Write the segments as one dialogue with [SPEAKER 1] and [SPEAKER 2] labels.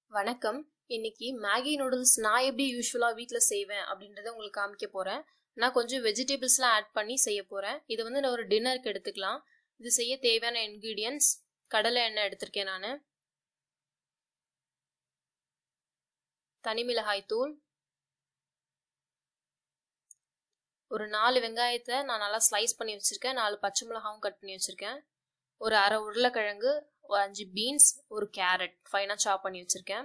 [SPEAKER 1] வணக்கம் இன்னைக்கு Maggi noodles நான் எப்படி யூஸ்வலாக வீட்டில் செய்வேன் அப்படின்றத உங்களுக்கு காமிக்க போகிறேன் நான் கொஞ்சம் வெஜிடபிள்ஸ்லாம் ஆட் பண்ணி செய்ய போகிறேன் இது வந்து நான் ஒரு டின்னருக்கு எடுத்துக்கலாம் இது செய்ய தேவையான இன்க்ரீடியன்ஸ் கடலை எண்ணெய் எடுத்திருக்கேன் நான் தனி மிளகாய் தூள் ஒரு நாலு வெங்காயத்தை நான் நல்லா ஸ்லைஸ் பண்ணி வச்சுருக்கேன் நாலு பச்சை மிளகாவும் கட் பண்ணி வச்சுருக்கேன் ஒரு அரை உருளைக்கிழங்கு ஒரு அஞ்சு பீன்ஸ் ஒரு கேரட் ஃபைனாக சாப் பண்ணி வச்சுருக்கேன்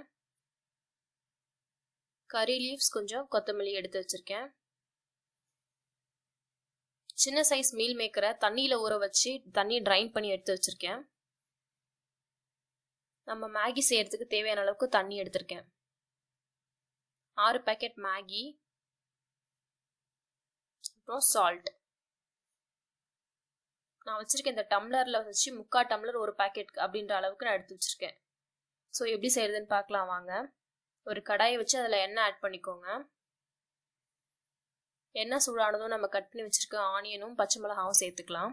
[SPEAKER 1] கறி லீவ்ஸ் கொஞ்சம் கொத்தமல்லி எடுத்து வச்சுருக்கேன் சின்ன சைஸ் மீல் மேக்கரை தண்ணியில் ஊற வச்சு தண்ணி ட்ரைன் பண்ணி எடுத்து வச்சுருக்கேன் நம்ம மேகி செய்யறதுக்கு தேவையான அளவுக்கு தண்ணி எடுத்திருக்கேன் ஆறு பேக்கெட் மேகி அப்புறம் சால்ட் நான் வச்சுருக்கேன் இந்த டம்ளரில் வச்சு முக்கா டம்ளர் ஒரு பேக்கெட் அப்படின்ற அளவுக்கு நான் எடுத்து வச்சுருக்கேன் ஸோ எப்படி செய்கிறதுன்னு பார்க்கலாம் வாங்க ஒரு கடாயை வச்சு அதில் எண்ணெய் ஆட் பண்ணிக்கோங்க எண்ணெய் சூடானதும் நம்ம கட் பண்ணி வச்சுருக்க ஆனியனும் பச்சை மிளகாவும் சேர்த்துக்கலாம்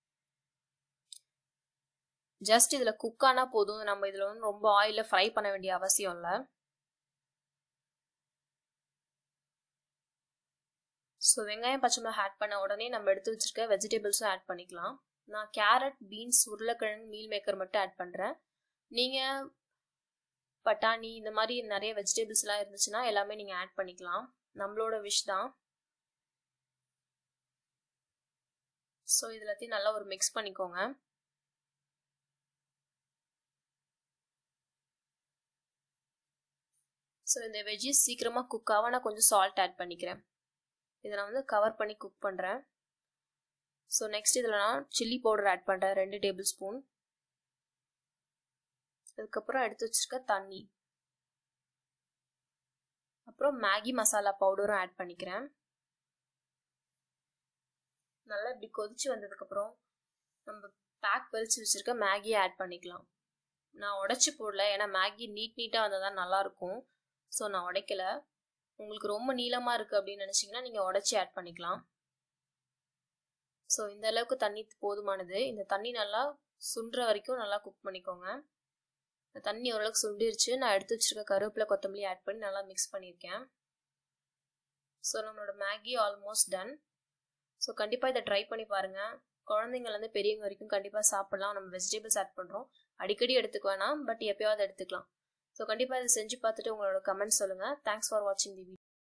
[SPEAKER 1] ஜஸ்ட் இதில் குக் ஆனால் போதும் நம்ம இதில் வந்து ரொம்ப ஆயிலில் ஃப்ரை பண்ண வேண்டிய அவசியம் இல்லை ஸோ வெங்காயம் பச்சை மிளகா ஆட் பண்ண உடனே நம்ம எடுத்து வச்சுருக்க வெஜிடபிள்ஸும் ஆட் பண்ணிக்கலாம் நான் கேரட் பீன்ஸ் உருளைக்கிழங்கு மீல் மேக்கர் மட்டும் ஆட் பண்ணுறேன் நீங்கள் பட்டாணி இந்த மாதிரி நிறைய வெஜிடபிள்ஸ்லாம் இருந்துச்சுன்னா எல்லாமே நீங்கள் ஆட் பண்ணிக்கலாம் நம்மளோட விஷ் தான் ஸோ இது எல்லாத்தையும் நல்லா ஒரு மிக்ஸ் பண்ணிக்கோங்க ஸோ இந்த வெஜ்ஜிஸ் சீக்கிரமாக குக் ஆக நான் கொஞ்சம் சால்ட் ஆட் பண்ணிக்கிறேன் இதை நான் வந்து கவர் பண்ணி குக் பண்ணுறேன் ஸோ நெக்ஸ்ட் இதில் நான் சில்லி பவுடர் ஆட் பண்ணுறேன் ரெண்டு டேபிள் ஸ்பூன் அதுக்கப்புறம் எடுத்து வச்சுருக்க தண்ணி அப்புறம் மேகி மசாலா பவுடரும் ஆட் பண்ணிக்கிறேன் நல்லா இப்படி கொதிச்சு வந்ததுக்கப்புறம் நம்ம பேக் பறித்து வச்சுருக்க மேகியை ஆட் பண்ணிக்கலாம் நான் உடச்சி போடல ஏன்னா மேகி நீட் நீட்டாக வந்தால் தான் நல்லாயிருக்கும் ஸோ நான் உடைக்கல உங்களுக்கு ரொம்ப நீளமாக இருக்குது அப்படின்னு நினச்சிங்கன்னா நீங்கள் உடச்சி ஆட் பண்ணிக்கலாம் ஸோ இந்த அளவுக்கு தண்ணி போதுமானது இந்த தண்ணி நல்லா சுண்டுற வரைக்கும் நல்லா குக் பண்ணிக்கோங்க இந்த தண்ணி ஓரளவுக்கு சுண்டிருச்சு நான் எடுத்து வச்சுருக்க கருவேப்பிலை கொத்தமல்லி ஆட் பண்ணி நல்லா மிக்ஸ் பண்ணியிருக்கேன் ஸோ நம்மளோட மேகி ஆல்மோஸ்ட் டன் ஸோ கண்டிப்பாக இதை ட்ரை பண்ணி பாருங்கள் குழந்தைங்கலேருந்து பெரியவங்க வரைக்கும் கண்டிப்பாக சாப்பிட்லாம் நம்ம வெஜிடபிள்ஸ் ஆட் பண்ணுறோம் அடிக்கடி எடுத்துக்க வேணாம் பட் எப்பயாவது எடுத்துக்கலாம் ஸோ கண்டிப்பாக இதை செஞ்சு பார்த்துட்டு உங்களோட கமெண்ட் சொல்லுங்கள் தேங்க்ஸ் ஃபார் வாட்சிங் தி வீடியோ